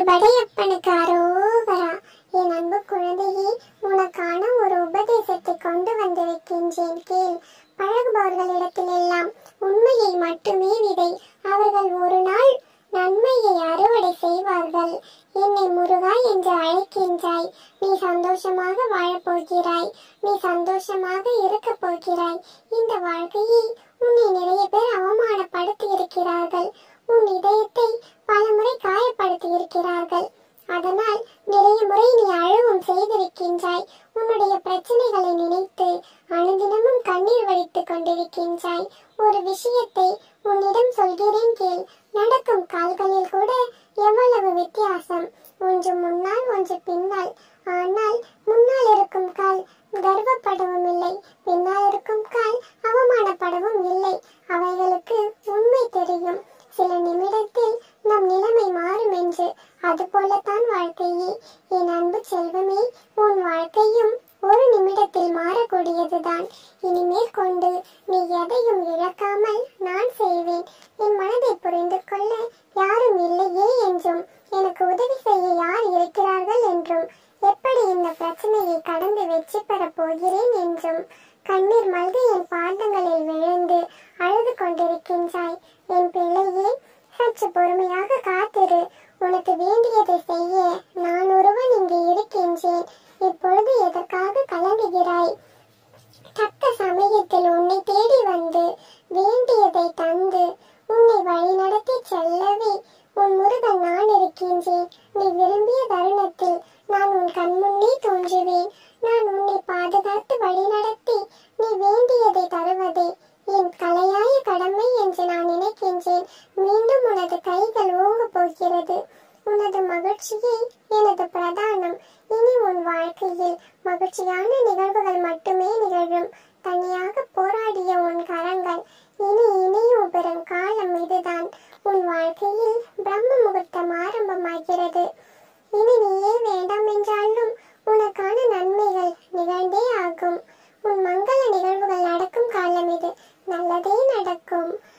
ஒரு படையப்பனுக்கு அரோகரா என் அன்பு குழந்தையே உனக்கான ஒரு உபதேசத்தை கொண்டு வந்திருக்கின்றேன் கேள் பழகுபவர்களிடத்திலெல்லாம் உண்மையை மட்டுமே விதை அவர்கள் ஒரு நாள் நன்மையை அறுவடை செய்வார்கள் என்னை முருகா என்று அழைக்கின்றாய் நீ சந்தோஷமாக வாழப் போகிறாய் நீ சந்தோஷமாக இருக்கப் போகிறாய் இந்த வாழ்க்கையை உன்னை நிறைய பேர் அவமானப்படுத்தி இருக்கிறார்கள் உன் இதயத்தை பலமுறை காயப்படுத்தி இருக்கிறார்கள் அதனால் நிறைய முறை நீ அழுவும் செய்திருக்கின்றாய் உன்னுடைய பிரச்சனைகளை நினைத்து அனுதினமும் கண்ணீர் வடித்துக் கொண்டிருக்கின்றாய் ஒரு விஷயத்தை உன்னிடம் சொல்கிறேன் கேள் நடக்கும் கால்களில் கூட எவ்வளவு வித்தியாசம் ஒன்று முன்னால் ஒன்று பின்னால் ஆனால் முன்னால் இருக்கும் கால் கர்வப்படவும் இல்லை பின்னால் இருக்கும் கால் அவமானப்படவும் இல்லை அவைகளுக்கு உண்மை தெரியும் சில நிமிடத்தில் நம் நிலைமை மாறும் என்று அதுபோலத்தான் வாழ்க்கையே என் அன்பு செல்வமே உன் வாழ்க்கையும் ஒரு நிமிடத்தில் மாறக்கூடியதுதான் இனிமேல் கொண்டு நீ எதையும் இழக்காமல் நான் செய்வேன் என் மனதை புரிந்து கொள்ள யாரும் இல்லையே என்றும் எனக்கு உதவி செய்ய யார் இருக்கிறார்கள் என்றும் எப்படி இந்த பிரச்சனையை கடந்து வெற்றி பெறப் போகிறேன் என்றும் கண்ணீர் மல்கி என் பாதங்களில் விழுந்து அழுது கொண்டிருக்கின்றாய் என் பிள்ளையே சற்று பொறுமையாக காத்திரு உனக்கு வேண்டியதை செய்ய நான் ஒருவன் இங்கு இருக்கின்றேன் இப்பொழுது எதற்காக கலங்குகிறாய் தக்க சமயத்தில் உன்னை தேடி வந்து வேண்டியதை தந்து உன்னை வழிநடத்தி செல்லவே உன் முருகன் நான் இருக்கின்றேன் நீ விரும்பிய தருணத்தில் நான் உன் கண்முன்னே தோன்றுவேன் நான் உன்னை பாதுகாத்து வழிநடத்தி நீ வேண்டியதை தருவதே என் கலையாய கடமை என்று நான் நினைக்கின்றேன் மீண்டும் உனது கைகள் ஓங்க போகிறது உனது மகிழ்ச்சியே எனது பிரதானம் இனி உன் வாழ்க்கையில் மகிழ்ச்சியான நிகழ்வுகள் மட்டுமே நிகழும் தனியாக போராடிய உன் கரங்கள் இனி இனியும் பெறும் காலம் இதுதான் உன் வாழ்க்கையில் பிரம்ம முகூர்த்தம் ஆரம்பமாகிறது இனி நீயே வேண்டாம் என்றாலும் உனக்கான நன்மைகள் நிகழ்ந்தே ஆகும் உன் மங்கள நிகழ்வுகள் நடக்கும் காலம் இது நல்லதே நடக்கும்